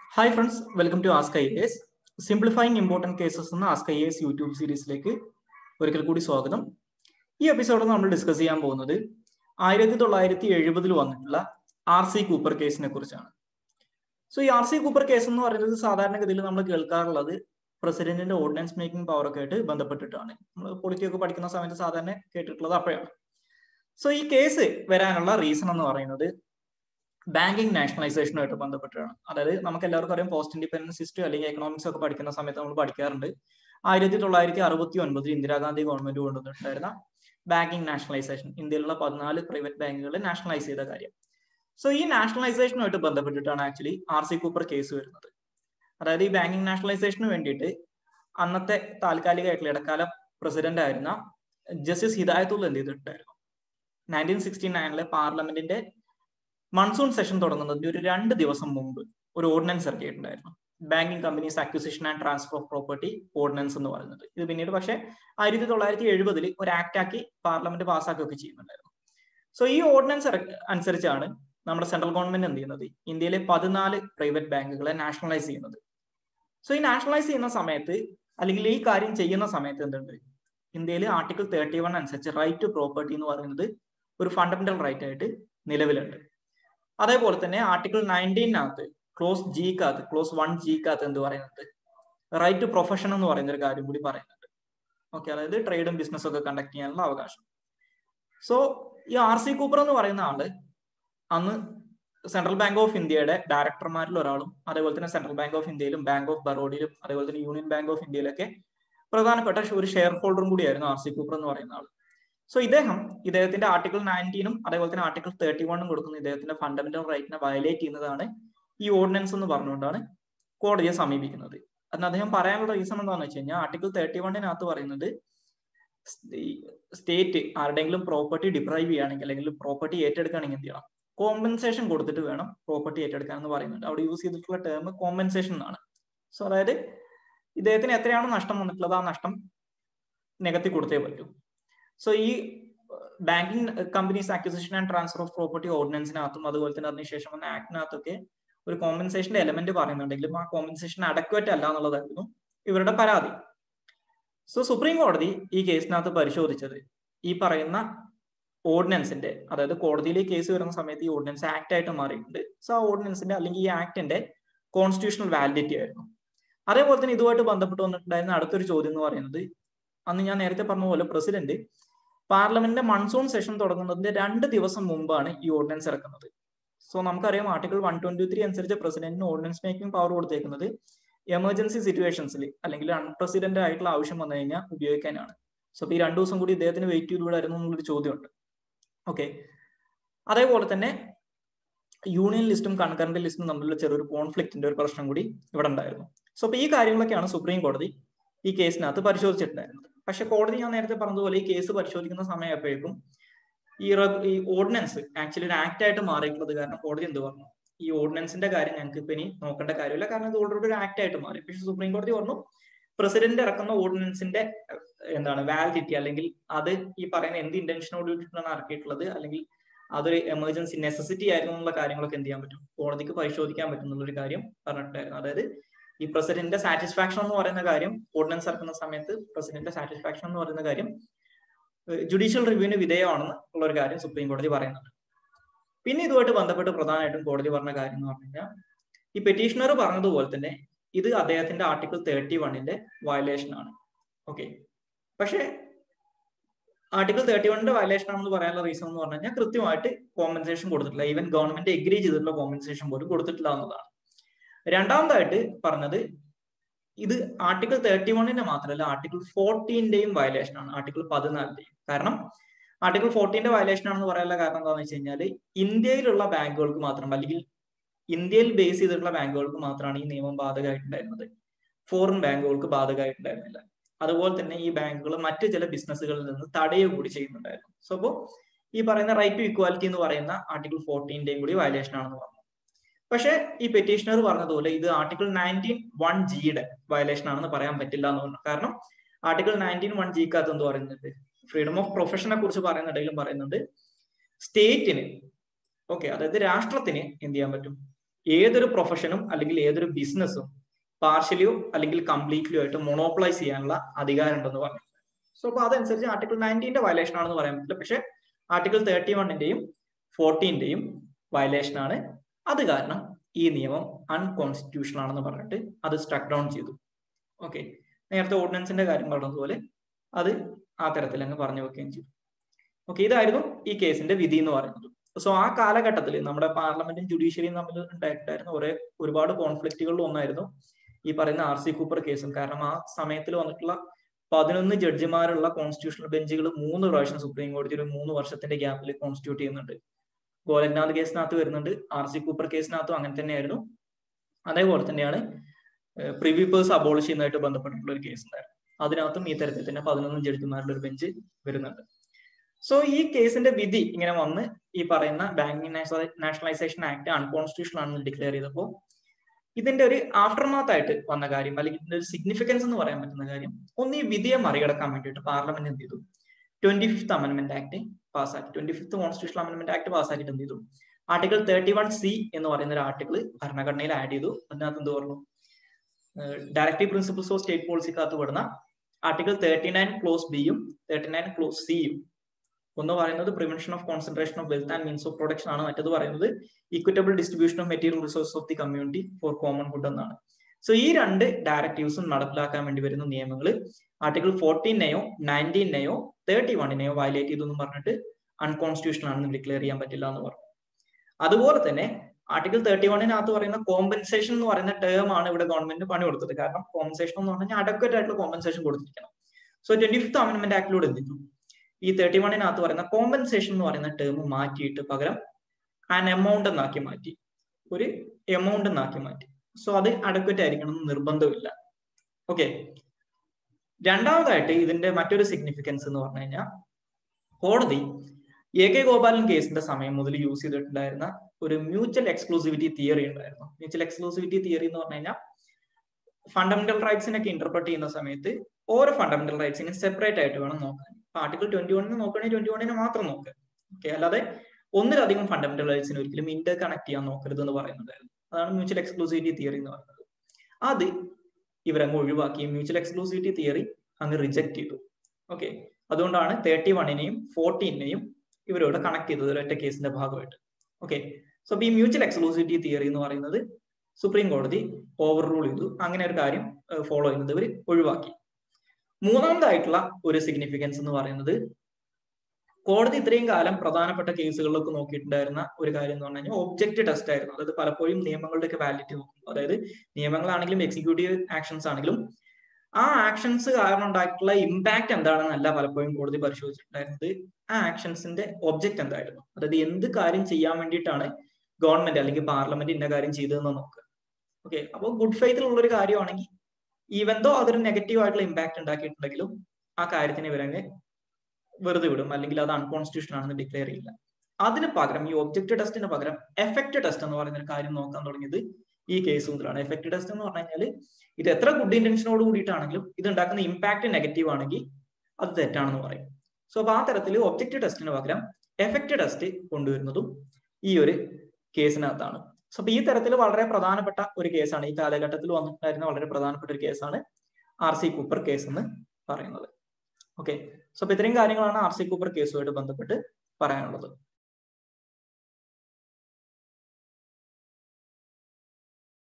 hi friends welcome to ask I S simplifying important cases എന്ന ask I S YouTube സീരീസിലേക്ക് ഒരിക്കൽ കൂടി സ്വാഗതം ഈ എപ്പിസോഡിൽ നമ്മൾ ഡിസ്കസ് ചെയ്യാൻ പോകുന്നത് ആയിരത്തി തൊള്ളായിരത്തി എഴുപതിൽ വന്നിട്ടുള്ള ആർ സി കൂപ്പർ കേസിനെ കുറിച്ചാണ് സോ ഈ ആർ സി കൂപ്പർ കേസ് എന്ന് പറയുന്നത് സാധാരണഗതിയിൽ നമ്മൾ കേൾക്കാറുള്ളത് പ്രസിഡന്റിന്റെ ഓർഡിനൻസ് മേക്കിംഗ് പവർ ഒക്കെ ആയിട്ട് ബന്ധപ്പെട്ടിട്ടാണ് നമ്മൾ പൊളിറ്റിയൊക്കെ പഠിക്കുന്ന സമയത്ത് സാധാരണ കേട്ടിട്ടുള്ളത് അപ്പോഴാണ് സോ ഈ കേസ് വരാനുള്ള റീസൺ എന്ന് പറയുന്നത് ബാങ്കിങ് നാഷണലൈസേഷനുമായിട്ട് ബന്ധപ്പെട്ടാണ് അതായത് നമുക്ക് എല്ലാവർക്കും അറിയാം പോസ്റ്റ് ഇൻഡിപെൻഡൻസ് ഹിസ്റ്ററി അല്ലെങ്കിൽ എക്കണോമിക്സ് ഒക്കെ പഠിക്കുന്ന സമയത്ത് നമ്മൾ പഠിക്കാറുണ്ട് ആയിരത്തി തൊള്ളായിരത്തി അറുപത്തി ഒൻപതിൽ ഇന്ദിരാഗാന്ധി ഗവൺമെന്റ് കൊണ്ടുവന്നിട്ടുണ്ടായിരുന്ന ബാങ്കിങ് നാഷണലൈസേഷൻ ഇന്ത്യയിലുള്ള പതിനാല് പ്രൈവറ്റ് ബാങ്കുകൾ നാഷണലൈസ് ചെയ്ത കാര്യം സോ ഈ നാഷണലൈസേഷനുമായിട്ട് ബന്ധപ്പെട്ടിട്ടാണ് actually R C Cooper case വരുന്നത് അതായത് ഈ ബാങ്കിങ് നാഷണലൈസേഷന് വേണ്ടിയിട്ട് അന്നത്തെ താൽക്കാലികമായിട്ടുള്ള ഇടക്കാല പ്രസിഡന്റ് ആയിരുന്ന ജസ്റ്റിസ് ഹിദായത്തുള്ള എന്ത് ചെയ്തിട്ടുണ്ടായിരുന്നു നയൻറ്റീൻ സിക്സ്റ്റി നയനിലെ പാർലമെന്റിന്റെ മൺസൂൺ സെഷൻ തുടങ്ങുന്നതിന് ഒരു രണ്ട് ദിവസം മുമ്പ് ഒരു ഓർഡിനൻസ് ഇറക്കിയിട്ടുണ്ടായിരുന്നു banking companies acquisition and transfer of property ordinance എന്ന് പറയുന്നത് ഇത് പിന്നീട് പക്ഷേ ആയിരത്തി തൊള്ളായിരത്തി എഴുപതിൽ ഒരു ആക്ട് ആക്കി പാർലമെന്റ് പാസ്സാക്കുകയൊക്കെ ചെയ്യുന്നുണ്ടായിരുന്നു സോ ഈ ഓർഡിനൻസ് അനുസരിച്ചാണ് നമ്മുടെ സെൻട്രൽ ഗവൺമെന്റ് എന്ത് ചെയ്യുന്നത് ഇന്ത്യയിലെ പതിനാല് പ്രൈവറ്റ് ബാങ്കുകളെ നാഷണലൈസ് ചെയ്യുന്നത് സോ ഈ നാഷണലൈസ് ചെയ്യുന്ന സമയത്ത് അല്ലെങ്കിൽ ഈ കാര്യം ചെയ്യുന്ന സമയത്ത് എന്തുണ്ട് ഇന്ത്യയിൽ ആർട്ടിക്കിൾ തേർട്ടി വൺ അനുസരിച്ച് റൈറ്റ് ടു പ്രോപ്പർട്ടി എന്ന് പറയുന്നത് ഒരു ഫണ്ടമെന്റൽ റൈറ്റ് ആയിട്ട് നിലവിലുണ്ട് അതേപോലെ തന്നെ ആർട്ടിക്കിൾ നയൻറ്റീനകത്ത് ക്ലോസ് ജിക്കകത്ത് ക്ലോസ് വൺ ജിക്കകത്ത് എന്ത് പറയുന്നത് റൈറ്റ് ടു പ്രൊഫഷൻ എന്ന് പറയുന്ന ഒരു കാര്യം കൂടി പറയുന്നുണ്ട് ഓക്കെ അതായത് ട്രേഡും ബിസിനസ്സും ഒക്കെ കണ്ടക്ട് ചെയ്യാനുള്ള അവകാശം സോ ഈ ആർ സി കൂപ്പർ എന്ന് പറയുന്ന ആള് അന്ന് സെൻട്രൽ ബാങ്ക് ഓഫ് ഇന്ത്യയുടെ ഡയറക്ടർമാരിൽ ഒരാളും അതേപോലെ തന്നെ സെൻട്രൽ ബാങ്ക് ഓഫ് ഇന്ത്യയിലും ബാങ്ക് ഓഫ് ബറോഡയിലും അതേപോലെ തന്നെ യൂണിയൻ ബാങ്ക് ഓഫ് ഇന്ത്യയിലൊക്കെ പ്രധാനപ്പെട്ട ഒരു ഷെയർ ഹോൾഡറും കൂടിയായിരുന്നു ആർ സി കൂപ്പർ എന്ന് പറയുന്ന ആൾ സോ ഇദ്ദേഹം ഇദ്ദേഹത്തിന്റെ ആർട്ടിക്കിൾ നയൻറ്റീനും അതേപോലെ തന്നെ ആർട്ടിക്കിൾ തേർട്ടി വണ്ണും കൊടുക്കുന്ന ഇദ്ദേഹത്തിന്റെ ഫണ്ടമെന്റൽ റൈറ്റിനെ വയലേറ്റ് ചെയ്യുന്നതാണ് ഈ ഓർഡിനൻസ് എന്ന് പറഞ്ഞുകൊണ്ടാണ് കോടതിയെ സമീപിക്കുന്നത് അതിന് അദ്ദേഹം പറയാനുള്ള റീസൺ എന്താണെന്ന് വെച്ച് കഴിഞ്ഞാൽ ആർട്ടിക്കിൾ തേർട്ടി വണ്ണിനകത്ത് പറയുന്നത് സ്റ്റേറ്റ് ആരുടെയെങ്കിലും പ്രോപ്പർട്ടി ഡിപ്രൈവ് ചെയ്യുകയാണെങ്കിൽ അല്ലെങ്കിൽ പ്രോപ്പർട്ടി ഏറ്റെടുക്കുകയാണെങ്കിൽ എന്ത് ചെയ്യണം കോമ്പൻസേഷൻ കൊടുത്തിട്ട് വേണം പ്രോപ്പർട്ടി ഏറ്റെടുക്കാൻ എന്ന് പറയുന്നുണ്ട് അവിടെ യൂസ് ചെയ്തിട്ടുള്ള ടേം കോമ്പൻസേഷൻ എന്നാണ് സോ അതായത് ഇദ്ദേഹത്തിന് എത്രയാണ് നഷ്ടം വന്നിട്ടുള്ളത് ആ നഷ്ടം നികത്തി കൊടുത്തേ പറ്റൂ സോ ഈ banking companies acquisition and transfer of property ഓർഡിനൻസിനകത്തും അതുപോലെ തന്നെ അതിനുശേഷം വന്ന ആക്ടിനകത്തൊക്കെ ഒരു കോമ്പൻസേഷന്റെ എലമെന്റ് പറയുന്നുണ്ടെങ്കിലും ആ കോമ്പൻസേഷൻ അഡക്വേറ്റ് അല്ല എന്നുള്ളതായിരുന്നു ഇവരുടെ പരാതി സോ സുപ്രീം കോടതി ഈ കേസിനകത്ത് പരിശോധിച്ചത് ഈ പറയുന്ന ഓർഡിനൻസിന്റെ അതായത് കോടതിയിൽ കേസ് വരുന്ന സമയത്ത് ഈ ഓർഡിനൻസ് ആക്ട് ആയിട്ട് മാറിയിട്ടുണ്ട് സോ ആ ഓർഡിനൻസിന്റെ അല്ലെങ്കിൽ ഈ ആക്ടിന്റെ കോൺസ്റ്റിറ്റ്യൂഷണൽ വാലിഡിറ്റി ആയിരുന്നു അതേപോലെ തന്നെ ഇതുമായിട്ട് ബന്ധപ്പെട്ട് വന്നിട്ടുണ്ടായിരുന്ന അടുത്തൊരു ചോദ്യം എന്ന് പറയുന്നത് അന്ന് ഞാൻ നേരത്തെ പറഞ്ഞ പോലെ പ്രസിഡന്റ് പാർലമെന്റിന്റെ മൺസൂൺ സെഷൻ തുടങ്ങുന്നതിന്റെ രണ്ട് ദിവസം മുമ്പാണ് ഈ ഓർഡിനൻസ് ഇറക്കുന്നത് സോ നമുക്കറിയാം ആർട്ടിക്കിൾ വൺ ട്വന്റി ത്രീ അനുസരിച്ച് പ്രസിഡന്റിന് ഓർഡിനൻസ് മേക്കിംഗ് പവർ കൊടുത്തേക്കുന്നത് എമർജൻസി സിറ്റുവേഷൻസിൽ അല്ലെങ്കിൽ അൺപ്രസിഡന്റ് ആയിട്ടുള്ള ആവശ്യം വന്നു കഴിഞ്ഞാൽ ഉപയോഗിക്കാനാണ് സോ ഈ രണ്ടു ദിവസം കൂടി ഇദ്ദേഹത്തിന് വെയിറ്റ് ചെയ്തുകൂടായിരുന്നു എന്നുള്ളൊരു ചോദ്യമുണ്ട് ഓക്കെ അതേപോലെ തന്നെ യൂണിയൻ ലിസ്റ്റും കൺകറന്റ് ലിസ്റ്റും തമ്മിലുള്ള ചെറിയൊരു കോൺഫ്ലിക്റ്റിന്റെ ഒരു പ്രശ്നം കൂടി ഇവിടെ ഉണ്ടായിരുന്നു സോ അപ്പൊ ഈ കാര്യങ്ങളൊക്കെയാണ് സുപ്രീം കോടതി ഈ കേസിനകത്ത് പരിശോധിച്ചിട്ടുണ്ടായിരുന്നത് പക്ഷെ കോടതി ഞാൻ നേരത്തെ പറഞ്ഞതുപോലെ ഈ കേസ് പരിശോധിക്കുന്ന സമയപ്പോഴേക്കും ഈ ഈ ഓർഡിനൻസ് ആക്ച്വലി ഒരു ആക്ട് ആയിട്ട് മാറിയിട്ടുള്ളത് കാരണം കോടതി എന്ത് പറഞ്ഞു ഈ ഓർഡിനൻസിന്റെ കാര്യം ഞങ്ങൾക്ക് ഇപ്പൊ ഇനി നോക്കേണ്ട കാര്യമില്ല കാരണം ഇത് ഓൾറെഡി ഒരു ആക്ട് ആയിട്ട് മാറി പക്ഷെ സുപ്രീം കോടതി പറഞ്ഞു പ്രസിഡന്റ് ഇറക്കുന്ന ഓർഡിനൻസിന്റെ എന്താണ് വാലിഡിറ്റി അല്ലെങ്കിൽ അത് ഈ പറയുന്ന എന്ത് ഇന്റൻഷനോട് കൂടിയിട്ടാണ് ഇറക്കിയിട്ടുള്ളത് അല്ലെങ്കിൽ അതൊരു എമർജൻസി നെസസിറ്റി ആയിരുന്നു എന്നുള്ള കാര്യങ്ങളൊക്കെ എന്ത് ചെയ്യാൻ പറ്റും കോടതിക്ക് പരിശോധിക്കാൻ പറ്റും എന്നുള്ളൊരു കാര്യം പറഞ്ഞിട്ടുണ്ടായിരുന്നു അതായത് ഈ പ്രസിഡന്റിന്റെ സാറ്റിസ്ഫാക്ഷൻ എന്ന് പറയുന്ന കാര്യം ഓർഡിനൻസ് ഇറക്കുന്ന സമയത്ത് പ്രസിഡന്റിന്റെ സാറ്റിസ്ഫാക്ഷൻ എന്ന് പറയുന്ന കാര്യം ജുഡീഷ്യൽ റിവ്യൂവിന് വിധേയമാണെന്ന് ഉള്ള ഒരു കാര്യം സുപ്രീം കോടതി പറയുന്നുണ്ട് പിന്നെ ഇതുമായിട്ട് ബന്ധപ്പെട്ട് പ്രധാനമായിട്ടും കോടതി പറഞ്ഞ കാര്യം എന്ന് പറഞ്ഞു കഴിഞ്ഞാൽ ഈ പെറ്റീഷണർ പറഞ്ഞതുപോലെ തന്നെ ഇത് അദ്ദേഹത്തിന്റെ ആർട്ടിക്കിൾ തേർട്ടി വണ്ണിന്റെ വയലേഷൻ ആണ് ഓക്കെ പക്ഷേ ആർട്ടിക്കിൾ തേർട്ടി വണ്ണിന്റെ വയലേഷൻ ആണെന്ന് പറയാനുള്ള റീസൺ എന്ന് പറഞ്ഞു കഴിഞ്ഞാൽ കൃത്യമായിട്ട് കോമ്പൻസേഷൻ കൊടുത്തിട്ടില്ല ഈവൻ ഗവൺമെന്റ് എഗ്രി ചെയ്തിട്ടുള്ള കോമ്പൻസേഷൻ പോലും കൊടുത്തിട്ടില്ല എന്നതാണ് രണ്ടാമതായിട്ട് പറഞ്ഞത് ഇത് ആർട്ടിക്കിൾ തേർട്ടി വണ്ണിന്റെ മാത്രമല്ല ആർട്ടിക്കിൾ ഫോർട്ടീന്റെയും വയലേഷൻ ആണ് ആർട്ടിക്കിൾ പതിനാലിന്റെയും കാരണം ആർട്ടിക്കിൾ ഫോർട്ടീന്റെ വയലേഷൻ ആണെന്ന് പറയാനുള്ള കാരണം എന്താണെന്ന് വെച്ച് കഴിഞ്ഞാൽ ഇന്ത്യയിലുള്ള ബാങ്കുകൾക്ക് മാത്രം അല്ലെങ്കിൽ ഇന്ത്യയിൽ ബേസ് ചെയ്തിട്ടുള്ള ബാങ്കുകൾക്ക് മാത്രമാണ് ഈ നിയമം ബാധകമായിട്ടുണ്ടായിരുന്നത് ഫോറിൻ ബാങ്കുകൾക്ക് ബാധകമായിട്ടുണ്ടായിരുന്നില്ല അതുപോലെ തന്നെ ഈ ബാങ്കുകൾ മറ്റു ചില ബിസിനസ്സുകളിൽ നിന്ന് തടയുക കൂടി ചെയ്യുന്നുണ്ടായിരുന്നു സോ അപ്പോൾ ഈ പറയുന്ന റൈറ്റ് ടു ഇക്വാലിറ്റി എന്ന് പറയുന്ന ആർട്ടിക്കിൾ ഫോർട്ടീന്റെയും കൂടി വയലേഷൻ ആണെന്ന് പറഞ്ഞു പക്ഷെ ഈ പെറ്റീഷണർ പറഞ്ഞതുപോലെ ഇത് ആർട്ടിക്കിൾ നയൻറ്റീൻ വൺ ജിയുടെ വയലേഷൻ ആണെന്ന് പറയാൻ പറ്റില്ല എന്ന് പറഞ്ഞു കാരണം ആർട്ടിക്കിൾ നയൻറ്റീൻ വൺ ജിക്കകത്ത് എന്ത് പറയുന്നുണ്ട് ഫ്രീഡം ഓഫ് പ്രൊഫഷനെ കുറിച്ച് പറയുന്നുണ്ടെങ്കിലും പറയുന്നുണ്ട് സ്റ്റേറ്റിന് ഓക്കെ അതായത് രാഷ്ട്രത്തിന് എന്ത് ചെയ്യാൻ പറ്റും ഏതൊരു പ്രൊഫഷനും അല്ലെങ്കിൽ ഏതൊരു ബിസിനസ്സും പാർഷ്യലിയോ അല്ലെങ്കിൽ കംപ്ലീറ്റ്ലിയോ ആയിട്ട് മൊണോപ്ലൈസ് ചെയ്യാനുള്ള അധികാരം ഉണ്ടെന്ന് പറഞ്ഞു സോ അപ്പൊ അതനുസരിച്ച് ആർട്ടിക്കിൾ നയൻറ്റീന്റെ വയലേഷൻ ആണെന്ന് പറയാൻ പറ്റില്ല പക്ഷെ ആർട്ടിക്കിൾ തേർട്ടി വണ്ണിന്റെയും ഫോർട്ടീന്റെയും വയലേഷൻ ആണ് അത് കാരണം ഈ നിയമം അൺകോൺസ്റ്റിറ്റ്യൂഷണൽ ആണെന്ന് പറഞ്ഞിട്ട് അത് സ്ട്രക്ക് ഡൗൺ ചെയ്തു ഓക്കെ നേരത്തെ ഓർഡിനൻസിന്റെ കാര്യം പറഞ്ഞതുപോലെ അത് ആ തരത്തിൽ അങ്ങ് പറഞ്ഞു വെക്കുകയും ചെയ്തു ഓക്കെ ഇതായിരുന്നു ഈ കേസിന്റെ വിധി എന്ന് പറയുന്നത് സോ ആ കാലഘട്ടത്തിൽ നമ്മുടെ പാർലമെന്റും ജുഡീഷ്യറിയും തമ്മിൽ ഉണ്ടായിട്ടുണ്ടായിരുന്ന ഒരേ ഒരുപാട് കോൺഫ്ലിക്റ്റുകളിൽ ഒന്നായിരുന്നു ഈ പറയുന്ന ആർ സി കൂപ്പർ കേസും കാരണം ആ സമയത്തിൽ വന്നിട്ടുള്ള പതിനൊന്ന് ജഡ്ജിമാരുള്ള കോൺസ്റ്റിറ്റ്യൂഷണൽ ബെഞ്ചുകൾ മൂന്ന് പ്രാവശ്യം സുപ്രീം കോടതി ഒരു മൂന്ന് വർഷത്തിന്റെ ഗ്യാപ്പിൽ കോൺസ്റ്റിറ്റ്യൂട്ട് ചെയ്യുന്നുണ്ട് ഗോലക്നാഥ് കേസിനകത്ത് വരുന്നുണ്ട് ആർ സി കൂപ്പർ കേസിനകത്തും അങ്ങനെ തന്നെയായിരുന്നു അതേപോലെ തന്നെയാണ് പ്രിവിപ്പേഴ്സ് അബോളിഷ് ചെയ്യുന്നതായിട്ട് ബന്ധപ്പെട്ടിട്ടുള്ള ഒരു കേസ് ഉണ്ടായിരുന്നു അതിനകത്തും ഈ തരത്തിൽ തന്നെ പതിനൊന്ന് ജഡ്ജിമാരുടെ ഒരു ബെഞ്ച് വരുന്നുണ്ട് സോ ഈ കേസിന്റെ വിധി ഇങ്ങനെ വന്ന് ഈ പറയുന്ന ബാങ്കിങ് നാഷണലൈസേഷൻ ആക്ട് അൺകോൺസ്റ്റിറ്റ്യൂഷണൽ ആണെന്ന് ഡിക്ലെയർ ചെയ്തപ്പോൾ ഇതിന്റെ ഒരു ആഫ്റ്റർമാത്ത് ആയിട്ട് വന്ന കാര്യം അല്ലെങ്കിൽ ഇതിന്റെ ഒരു സിഗ്നിഫിക്കൻസ് എന്ന് പറയാൻ പറ്റുന്ന കാര്യം ഒന്ന് ഈ വിധിയെ മറികടക്കാൻ വേണ്ടിയിട്ട് പാർലമെന്റ് എന്ത് ചെയ്തു ട്വന്റി ഫിഫ്ത് അമെന്റ്മെന്റ് ആക്ട് പാസ്സാക്കി twenty fifth constitutional amendment act പാസ്സാക്കിയിട്ട് എന്ത് ചെയ്തു ആർട്ടിക്കിൾ തേർട്ടി വൺ സി എന്ന് പറയുന്ന ഒരു ആർട്ടിക്കിൾ ഭരണഘടനയിൽ ആഡ് ചെയ്തു അതിനകത്ത് എന്ത് പറഞ്ഞു ഡയറക്റ്റീവ് പ്രിൻസിപ്പിൾസ് ഓഫ് സ്റ്റേറ്റ് പോളിസിക്കകത്ത് പെടുന്ന ആർട്ടിക്കിൾ തേർട്ടി നയൻ ക്ലോസ് ബിയും തേർട്ടി നയൻ ക്ലോസ് സിയും ഒന്ന് പറയുന്നത് prevention of concentration of wealth and means of production ആണ് മറ്റത് പറയുന്നത് equitable distribution of material resource of the community for common good എന്നാണ് സോ ഈ രണ്ട് ഡയറക്റ്റീവ്സും നടപ്പിലാക്കാൻ വേണ്ടി വരുന്ന നിയമങ്ങൾ ആർട്ടിക്കിൾ ഫോർട്ടീനെയോ നയൻറ്റീനെയോ തേർട്ടി വണ്ണിനെയോ വയലേറ്റ് ചെയ്തു എന്ന് പറഞ്ഞിട്ട് അൺകോൺസ്റ്റിറ്റ്യൂഷണൽ ആണെന്ന് ഡിക്ലെയർ ചെയ്യാൻ പറ്റില്ല എന്ന് പറഞ്ഞു അതുപോലെ തന്നെ ആർട്ടിക്കിൾ തേർട്ടി വണ്ണിനകത്ത് പറയുന്ന കോമ്പൻസേഷൻ എന്ന് പറയുന്ന ടേം ആണ് ഇവിടെ ഗവൺമെന്റ് പണി കൊടുത്തത് കാരണം കോമ്പൻസേഷൻ എന്ന് പറഞ്ഞാൽ അഡക്വറ്റ് ആയിട്ടുള്ള കോമ്പൻസേഷൻ കൊടുത്തിരിക്കണം സോ ട്വന്റി ഫിഫ്ത് അമെന്റ്മെന്റ് ആക്ടിലൂടെ എന്ത് ചെയ്തു ഈ തേർട്ടി വണ്ണിനകത്ത് പറയുന്ന കോമ്പൻസേഷൻ എന്ന് പറയുന്ന ടേം മാറ്റിയിട്ട് പകരം ആൻ എമൗണ്ട് എന്നാക്കി മാറ്റി ഒരു എമൗണ്ട് എന്നാക്കി മാറ്റി സോ അത് അഡക്വറ്റ് ആയിരിക്കണം എന്ന് നിർബന്ധമില്ല ഓക്കെ രണ്ടാമതായിട്ട് ഇതിന്റെ മറ്റൊരു സിഗ്നിഫിക്കൻസ് എന്ന് പറഞ്ഞു കഴിഞ്ഞാൽ കോടതി എ കെ ഗോപാലൻ കേസിന്റെ സമയം മുതൽ യൂസ് ചെയ്തിട്ടുണ്ടായിരുന്ന ഒരു മ്യൂച്വൽ എക്സ്ക്ലൂസിവിറ്റി തിയറി ഉണ്ടായിരുന്നു മ്യൂച്വൽ എക്സ്ക്ലൂസിവിറ്റി തിയറി എന്ന് പറഞ്ഞു കഴിഞ്ഞാൽ ഫണ്ടമെന്റൽ റൈറ്റ്സിനൊക്കെ ഇന്റർപ്രറ്റ് ചെയ്യുന്ന സമയത്ത് ഓരോ ഫണ്ടമെന്റൽ റൈറ്റ്സിനും സെപ്പറേറ്റ് ആയിട്ട് വേണം നോക്കാൻ ഇപ്പൊ ആർട്ടിക്കിൾ ട്വന്റി വണ്ണിന് നോക്കുകയാണെങ്കിൽ ട്വന്റി വണ്ണിന് മാത്രം നോക്കുക ഓക്കെ അല്ലാതെ ഒന്നിലധികം ഫണ്ടമെന്റൽ റൈറ്റ്സിന് ഒരിക്കലും ഇന്റർ കണക്ട് ചെയ്യാൻ നോക്കരുത് എന്ന് പറയുന്നുണ്ടായിരുന്നു അതാണ് മ്യൂച്വൽ എക്സ്ക്ലൂസിവിറ്റി തിയറി എന്ന് പറയുന്നത് അത് ഇവരങ്ങ് ഒഴിവാക്കി മ്യൂച്വൽ എക്സ്ക്ലൂസിവിറ്റി തിയറി അങ്ങ് റിജക്ട് ചെയ്തു ഓക്കെ അതുകൊണ്ടാണ് തേർട്ടി വണ്ണിനെയും ഫോർട്ടീനെയും ഇവരോട് കണക്ട് ചെയ്തത് ഒരൊറ്റ കേസിന്റെ ഭാഗമായിട്ട് ഓക്കെ സോ ഈ മ്യൂച്വൽ എക്സ്ക്ലൂസിവിറ്റി തിയറി എന്ന് പറയുന്നത് സുപ്രീം കോടതി ഓവർ റൂൾ ചെയ്തു അങ്ങനെ ഒരു കാര്യം ഫോളോ ചെയ്യുന്നത് ഇവർ ഒഴിവാക്കി മൂന്നാമതായിട്ടുള്ള ഒരു സിഗ്നിഫിക്കൻസ് എന്ന് പറയുന്നത് കോടതി ഇത്രയും കാലം പ്രധാനപ്പെട്ട കേസുകളിലൊക്കെ നോക്കിയിട്ടുണ്ടായിരുന്ന ഒരു കാര്യം എന്ന് പറഞ്ഞു കഴിഞ്ഞാൽ ഒബ്ജക്റ്റ് ടെസ്റ്റ് ആയിരുന്നു അതായത് പലപ്പോഴും നിയമങ്ങളുടെ ഒക്കെ വാലിഡിറ്റി നോക്കുന്നു അതായത് നിയമങ്ങളാണെങ്കിലും എക്സിക്യൂട്ടീവ് ആക്ഷൻസ് ആണെങ്കിലും ആ ആക്ഷൻസ് കാരണം ഉണ്ടായിട്ടുള്ള ഇമ്പാക്ട് എന്താണെന്നല്ല പലപ്പോഴും കോടതി പരിശോധിച്ചിട്ടുണ്ടായിരുന്നത് ആ ആക്ഷൻസിന്റെ ഒബ്ജക്റ്റ് എന്തായിരുന്നു അതായത് എന്ത് കാര്യം ചെയ്യാൻ വേണ്ടിയിട്ടാണ് ഗവൺമെന്റ് അല്ലെങ്കിൽ പാർലമെന്റ് ഇന്ന കാര്യം ചെയ്തതെന്ന് നോക്കുക ഓക്കെ അപ്പോൾ ഗുഡ് ഫെയ്ത്തിലുള്ള ഒരു കാര്യമാണെങ്കിൽ ഈവൻ ദോ അതൊരു നെഗറ്റീവ് ആയിട്ടുള്ള ഇമ്പാക്ട് ഉണ്ടാക്കിയിട്ടുണ്ടെങ്കിലും ആ കാര്യത്തിന് ഇവരങ്ങ് വെറുതെ വിടും അല്ലെങ്കിൽ അത് അൺകോൺസ്റ്റിറ്റ്യൂഷൻ ആണെന്ന് ഡിക്ലെയർ ചെയ്യില്ല അതിന് പകരം ഈ ഒബ്ജക്റ്റ് ടെസ്റ്റിന് പകരം എഫക്ട് ടെസ്റ്റ് എന്ന് പറയുന്ന ഒരു കാര്യം നോക്കാൻ തുടങ്ങിയത് ഈ കേസ് മുതലാണ് എഫക്ട് ടെസ്റ്റ് എന്ന് പറഞ്ഞു കഴിഞ്ഞാൽ ഇത് എത്ര ഗുഡ് ഇന്റൻഷനോട് കൂടിയിട്ടാണെങ്കിലും ഇത് ഉണ്ടാക്കുന്ന ഇമ്പാക്ട് നെഗറ്റീവ് ആണെങ്കിൽ അത് തെറ്റാണെന്ന് പറയും സോ അപ്പൊ ആ തരത്തിൽ ഒബ്ജക്റ്റ് ടെസ്റ്റിന് പകരം എഫക്ട് ടെസ്റ്റ് കൊണ്ടുവരുന്നതും ഈ ഒരു കേസിനകത്താണ് സോ അപ്പൊ ഈ തരത്തിൽ വളരെ പ്രധാനപ്പെട്ട ഒരു കേസാണ് ഈ കാലഘട്ടത്തിൽ വന്നിട്ടുണ്ടായിരുന്ന വളരെ പ്രധാനപ്പെട്ട ഒരു കേസാണ് ആർ സി കൂപ്പർ കേസ് എന്ന് പറയുന്നത് ഓക്കെ സോ അപ്പൊ ഇത്രയും കാര്യങ്ങളാണ് ആർ സി കൂപ്പർ കേസുമായിട്ട് ബന്ധപ്പെട്ട് പറയാനുള്ളത്